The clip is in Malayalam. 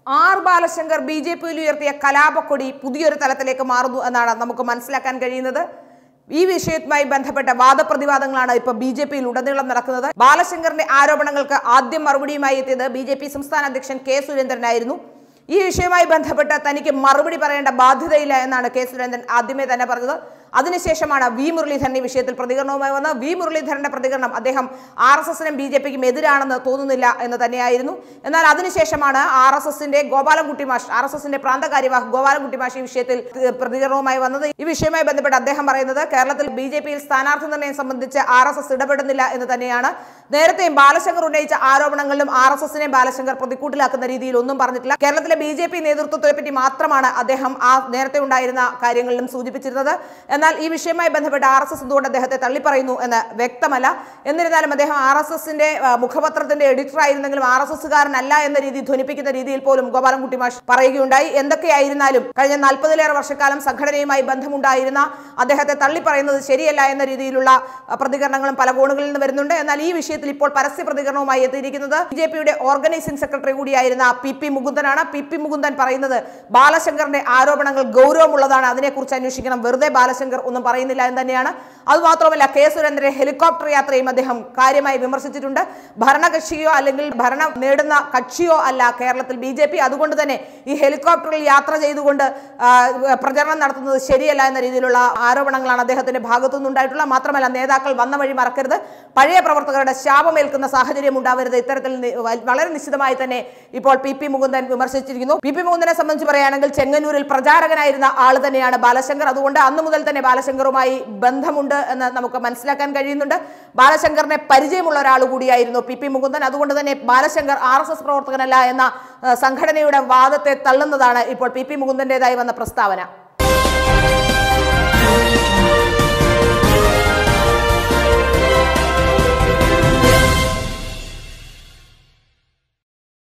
ആർ ബാലശങ്കർ ബി ജെ പിയിൽ ഉയർത്തിയ കലാപക്കൊടി പുതിയൊരു തലത്തിലേക്ക് മാറുന്നു എന്നാണ് നമുക്ക് മനസ്സിലാക്കാൻ കഴിയുന്നത് ഈ വിഷയവുമായി ബന്ധപ്പെട്ട വാദപ്രതിവാദങ്ങളാണ് ഇപ്പൊ ബി ജെ പിയിൽ ഉടനീളം നടക്കുന്നത് ബാലശങ്കറിന്റെ ആരോപണങ്ങൾക്ക് ആദ്യം മറുപടിയുമായി എത്തിയത് ബി ജെ പി സംസ്ഥാന അധ്യക്ഷൻ കെ സുരേന്ദ്രനായിരുന്നു ഈ വിഷയവുമായി ബന്ധപ്പെട്ട് തനിക്ക് മറുപടി പറയേണ്ട ബാധ്യതയില്ല എന്നാണ് കെ സുരേന്ദ്രൻ ആദ്യമേ തന്നെ പറഞ്ഞത് അതിനുശേഷമാണ് വി മുരളീധരൻ ഈ വിഷയത്തിൽ പ്രതികരണവുമായി വന്നത് വി മുരളീധരന്റെ പ്രതികരണം അദ്ദേഹം ആർ എസ് എസിനും ബി ജെ പിക്കും എതിരാണെന്ന് തോന്നുന്നില്ല എന്ന് തന്നെയായിരുന്നു എന്നാൽ അതിനുശേഷമാണ് ആർ എസ് എസിന്റെ ഗോപാലൻകുട്ടി മാഷ് ആർ എസ് എസിന്റെ പ്രാന്തകാര്യവാഹ് ഗോപാലൻകുട്ടി മാഷ് ഈ വിഷയത്തിൽ ഏഹ്, പ്രതികരണവുമായി വന്നത് ഈ വിഷയവുമായി ബന്ധപ്പെട്ട് അദ്ദേഹം പറയുന്നത് കേരളത്തിൽ ബി ജെ പിയിൽ സ്ഥാനാർത്ഥി നിർണ്ണയം സംബന്ധിച്ച് ആർ എസ് എസ് ഇടപെടുന്നില്ല എന്ന് തന്നെയാണ് നേരത്തെയും ബാലശങ്കർ ഉന്നയിച്ച ആരോപണങ്ങളിലും ആർ എസ് എസിനെ ബാലശങ്കർ പ്രതിക്കൂട്ടിലാക്കുന്ന രീതിയിൽ ഒന്നും പറഞ്ഞിട്ടില്ല കേരളത്തിലെ ബി ജെ പി നേതൃത്വത്തെ പറ്റി മാത്രമാണ് അദ്ദേഹം ആ നേരത്തെ ഉണ്ടായിരുന്ന കാര്യങ്ങളിലും സൂചിപ്പിച്ചിരുന്നത് എന്നാൽ ഈ വിഷയവുമായി ബന്ധപ്പെട്ട് ആർ എസ് എസ് എന്തുകൊണ്ട് അദ്ദേഹത്തെ തള്ളിപ്പറയുന്നു എന്ന് വ്യക്തമല്ല എന്നിരുന്നാലും അദ്ദേഹം ആർ എസ് എസിന്റെ മുഖപത്രത്തിന്റെ എഡിറ്റർ ആയിരുന്നെങ്കിലും ആർ എസ് എസ്സുകാരനല്ല എന്ന രീതി ധ്വനിപ്പിക്കുന്ന രീതിയിൽ പോലും ഗോപാലൻകുട്ടി മാഷ് പറയുകയുണ്ടായി എന്തൊക്കെയായിരുന്നാലും കഴിഞ്ഞ നാൽപ്പതിലേറെ വർഷക്കാലം സംഘടനയുമായി ബന്ധമുണ്ടായിരുന്ന അദ്ദേഹത്തെ തള്ളിപ്പറയുന്നത് ശരിയല്ല എന്ന രീതിയിലുള്ള അഹ്, പ്രതികരണങ്ങളും പല കോണുകളിൽ നിന്ന് വരുന്നുണ്ട് എന്നാൽ ഈ വിഷയത്തിൽ ഇപ്പോൾ പരസ്യ പ്രതികരണവുമായി എത്തിയിരിക്കുന്നത് ബി ജെ പിയുടെ ഓർഗനൈസിംഗ് സെക്രട്ടറി കൂടിയായിരുന്ന പി പി മുകുന്ദനാണ് പി പി മുകുന്ദൻ പറയുന്നത് ബാലശങ്കറിന്റെ ആരോപണങ്ങൾ ഗൗരവമുള്ളതാണ് അതിനെക്കുറിച്ച് അന്വേഷിക്കണം വെറുതെ ബാലശങ്കർ ഒന്നും പറയുന്നില്ല എന്ന് തന്നെയാണ് അതുമാത്രമല്ല കെ സുരേന്ദ്രന്റെ ഹെലികോപ്റ്റർ യാത്രയും അദ്ദേഹം കാര്യമായി വിമർശിച്ചിട്ടുണ്ട് ഭരണകക്ഷിയോ അല്ലെങ്കിൽ ഭരണം നേടുന്ന കക്ഷിയോ അല്ല കേരളത്തിൽ ബി ജെ പി അതുകൊണ്ട് തന്നെ ഈ ഹെലികോപ്റ്ററിൽ യാത്ര ചെയ്തുകൊണ്ട് ആ, പ്രചരണം നടത്തുന്നത് ശരിയല്ല എന്ന രീതിയിലുള്ള ആരോപണങ്ങളാണ് അദ്ദേഹത്തിന്റെ ഭാഗത്തു നിന്നുണ്ടായിട്ടുള്ള മാത്രമല്ല നേതാക്കൾ വന്ന വഴി മറക്കരുത് പഴയ പ്രവർത്തകരുടെ ശാപമേൽക്കുന്ന സാഹചര്യം ഉണ്ടാവരുത് ഇത്തരത്തിൽ നി- വ- വളരെ നിശ്ചിതമായി തന്നെ ഇപ്പോൾ പി പി മുകുന്ദൻ വിമർശിച്ചിരിക്കുന്നു പി പി മുകുന്ദനെ സംബന്ധിച്ച് പറയുകയാണെങ്കിൽ ചെങ്ങന്നൂരിൽ പ്രചാരകനായിരുന്ന ആൾ തന്നെയാണ് ബാലശങ്കർ അതുകൊണ്ട് അന്നു മുതൽ തന്നെ ബാലശങ്കറുമായി ബന്ധമുണ്ട് എന്ന് നമുക്ക് മനസ്സിലാക്കാൻ കഴിയുന്നുണ്ട് ബാലശങ്കറിനെ പരിചയമുള്ള ഒരാൾ കൂടിയായിരുന്നു പി പി മുകുന്ദൻ അതുകൊണ്ട് തന്നെ ബാലശങ്കർ ആർ എസ് എസ് പ്രവർത്തകനല്ല എന്ന ആ, സംഘടനയുടെ വാദത്തെ തള്ളുന്നതാണ് ഇപ്പോൾ പി പി മുകുന്ദന്റേതായി വന്ന പ്രസ്താവന